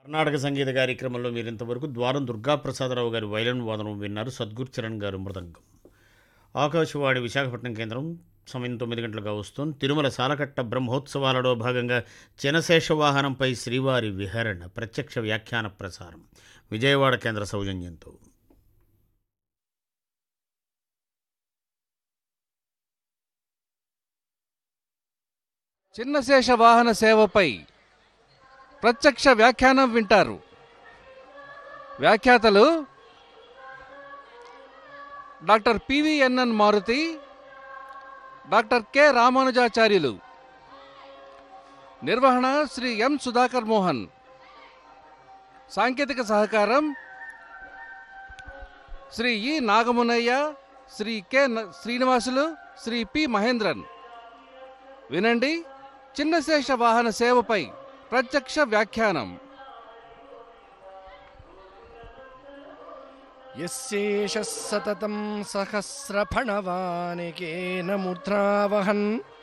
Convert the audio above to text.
కర్ణాటక సంగీత కార్యక్రమంలో మీరు ఇంతవరకు ద్వారం దుర్గాప్రసాదరావు గారి వైలన్ వాదనం విన్నారు సద్గురు చరణ్ గారు మృదంగం ఆకాశవాణి విశాఖపట్నం కేంద్రం సమయం తొమ్మిది గంటలుగా వస్తుంది తిరుమల సాలకట్ట బ్రహ్మోత్సవాలలో భాగంగా జనశేష వాహనంపై శ్రీవారి విహరణ ప్రత్యక్ష వ్యాఖ్యాన ప్రసారం విజయవాడ కేంద్ర సౌజన్యంతో చిన్నశేష వాహన సేవపై ప్రత్యక్ష వ్యాఖ్యానం వింటారు వ్యాఖ్యాతలు doctor PVNN Maruthi doctor K Ramanujacharyulu నిర్వహణ శ్రీ ఎం సుధాకర్ మోహన్ సాంకేతిక సహకారం శ్రీ ఇ నాగమునయ్య శ్రీ కె న- శ్రీనివాసులు శ్రీ పి మహేంద్రన్ వినండి చిన్నశేష వాహన సేవపై ప్రత్యక్ష వ్యాఖ్యానం यस्येष सततं सहस्रफणवानिकेन मुद्रावहन्